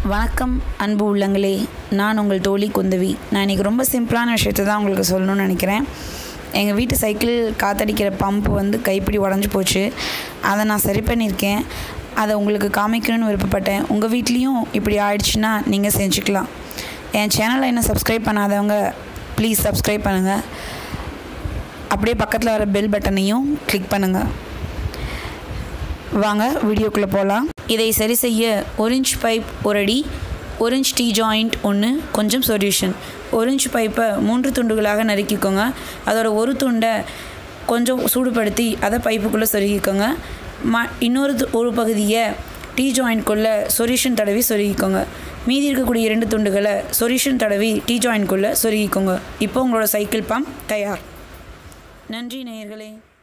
வணக்கம் அன்பு உள்ளங்களே நான் உங்கள் தோழி குந்தவி நான் இன்றைக்கி ரொம்ப சிம்பிளான விஷயத்தை தான் உங்களுக்கு சொல்லணும்னு நினைக்கிறேன் எங்கள் வீட்டு சைக்கிள் காத்தடிக்கிற பம்ப் வந்து கைப்பிடி உடஞ்சி போச்சு அதை நான் சரி பண்ணியிருக்கேன் அதை உங்களுக்கு காமிக்கணும்னு விருப்பப்பட்டேன் உங்கள் வீட்லேயும் இப்படி ஆயிடுச்சுன்னா நீங்கள் செஞ்சுக்கலாம் என் சேனலை என்ன சப்ஸ்கிரைப் பண்ணாதவங்க ப்ளீஸ் சப்ஸ்கிரைப் பண்ணுங்கள் அப்படியே பக்கத்தில் வர பெல் பட்டனையும் கிளிக் பண்ணுங்கள் வாங்க வீடியோக்குள்ளே போகலாம் இதை சரி செய்ய ஒரு இன்ச் பைப் ஒரு அடி ஒரு இன்ச் டீ ஜாயிண்ட் ஒன்று கொஞ்சம் சொல்யூஷன் ஒரு இன்ச் பைப்பை மூன்று துண்டுகளாக நறுக்கிக்கோங்க அதோட ஒரு துண்டை கொஞ்சம் சூடுபடுத்தி அதை பைப்புக்குள்ளே சொருகிக்கோங்க ம இன்னொரு து- ஒரு பகுதியை டீ ஜாயிண்ட்குள்ளே சொல்யூஷன் தடவி சொருகிக்கோங்க மீதி இருக்கக்கூடிய இரண்டு துண்டுகளை சொல்யூஷன் தடவி டீ ஜாயிண்ட்குள்ளே சொருகிக்கோங்க இப்போ உங்களோட சைக்கிள் பம்ப் தயார் நன்றி நேயர்களே